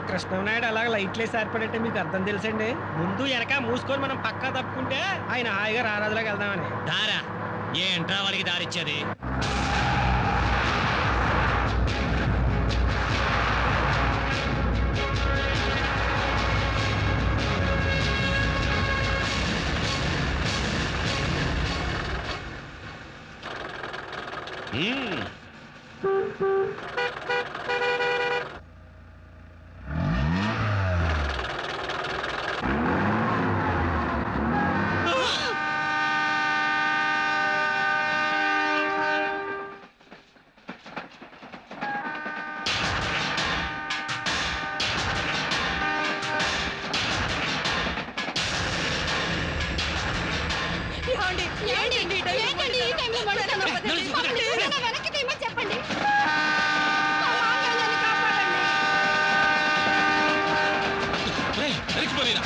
కృష్ణనాయుడు అలాగ లైట్లు వేసి ఏర్పడంటే మీకు అర్థం తెలుసండి ముందు వెనక మూసుకొని మనం పక్కా తప్పుకుంటే ఆయన హాయిగా రారాజులాగా వెళ్దామని దారా ఏంట్రా వాడికి దారిచ్చేది మ్మ్. ఏమండి? ఏంటండి ఈ టైంలో మంటలు? పాపండి, ఎవరైనా వెనక్కి తీయమని చెప్పండి మా మామయ్యని కాపాడండి. రేయ్, వెనక్కి పోనీరా.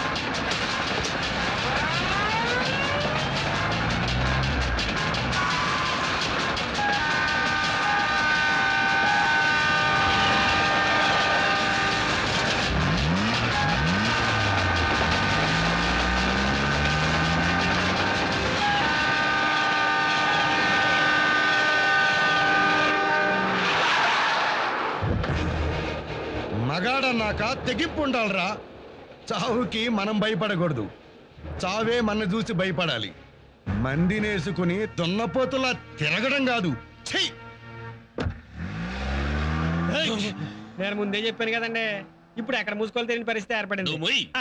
మగాడన్నాక తెగింపు ఉండాలిరా చావుకి మనం భయపడకూడదు చావే మన చూసి భయపడాలి మందినేసుకుని దున్నపోతులా తిరగడం కాదు చెయ్యి నేను ముందే చెప్పాను కదండి ఇప్పుడు ఎక్కడ మూసుకోవాలి తెలియని పరిస్థితి ఏర్పడింది నువ్వు మొయ్.